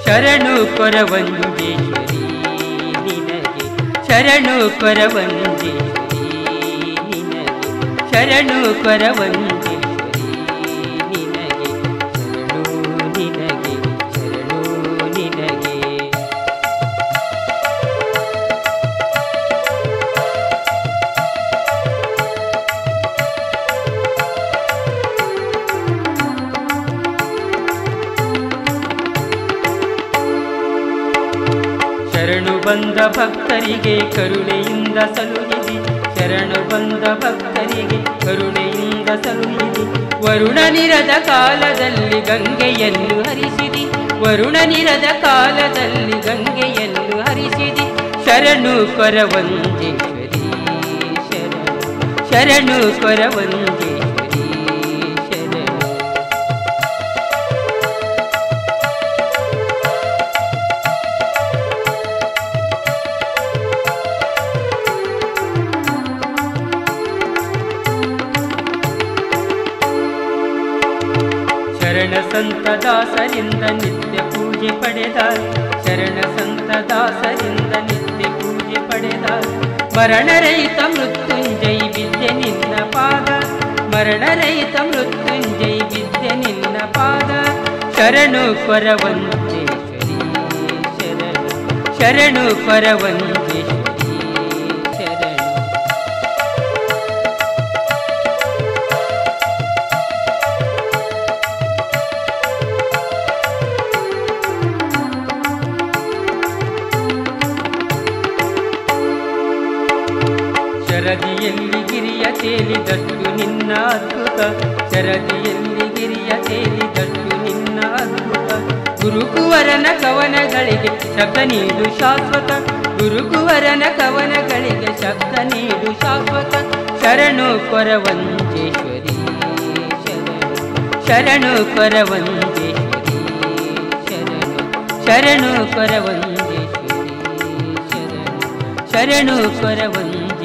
ಶರಣು ಕೊರವಂಜೇಶ್ವರಿ ನಿನಗೆ ಶರಣು ಕೊರವಂಜೇಶ್ವರಿ ನಿನಗೆ ಶರಣು ಕೊರವಂಜೇಶ್ವರಿ ನಿನಗೆ ಶರಣು ನಿನಗೆ ಶರಣು ನಿನಗೆ ಶರಣು ಬಂದ ಭಕ್ತರಿಗೆ ಕರುಣೆಯಿಂದ ಸಲುಹಿದಿ ಶರಣು ಬಂದ ಭಕ್ತರಿಗೆ ಕರುಣೆಯಿಂದ ಸಲುಹಿದಿ ವರುಣ ನಿರದ ಕಾಲದಲ್ಲಿ ಗಂಗೆಯನ್ನು ಹರಿಸಿದಿ ವರುಣ ನಿರದ ಕಾಲದಲ್ಲಿ ಗಂಗೆಯನ್ನು ಹರಿಸಿದಿ ಶರಣು ಕೊರವಂಜೇಶ್ವರಿ ಶರಣು ಶರಣು ಕೊರವಂಜೇಶ್ವರಿ ಶರಣು ಶರಣ ಸಂತ ದಾಸರಿಂದ ನಿತ್ಯ ಪೂಜೆ ಪಡೆದ ಶರಣ ಸಂತ ದಾಸರಿಂದ ನಿತ್ಯ ಪೂಜೆ ಪಡೆದ ಮರಣರಹಿತ ಮೃತ್ಯುಂಜಯ ವಿದ್ಯೆ ನಿನ್ನ ಪಾದ ಮರಣರಹಿತ ಮೃತ್ಯುಂಜಯ ವಿದ್ಯೆ ನಿನ್ನ ಪಾದ ಶರಣು ಕೊರವಂಜೇಶ್ವರಿ ಶರಣು ಶರಣು ಕೊರವಂಜೇಶ್ವರಿ ಶರಣು ಶರದಿಯಲ್ಲಿ ಗಿರಿಯ ತೇಲಿದಟ್ಟು ನಿನ್ನ ಅದ್ಭುತ ಶರದಿಯಲ್ಲಿ ಗಿರಿಯ ತೇಲಿದಟ್ಟು ನಿನ್ನ ಅದ್ಭುತ ಗುರುಕುವರನ ಕವನಗಳಿಗೆ ಶಬ್ದ ನೀಡು ಶಾಶ್ವತ ಗುರುಕುವರನ ಕವನಗಳಿಗೆ ಶಬ್ದ ನೀಡು ಶಾಶ್ವತ ಶರಣು ಕೊರವಂಜೇಶ್ವರಿ ಶರಣು ಶರಣು ಕೊರವಂಜೇಶ್ವರಿ ಶರಣು ಶರಣು ಕೊರವಂಜೇಶ್ವರಿ ಶರಣು ಶರಣು ಕೊರವಂಜೇಶ್ವರಿ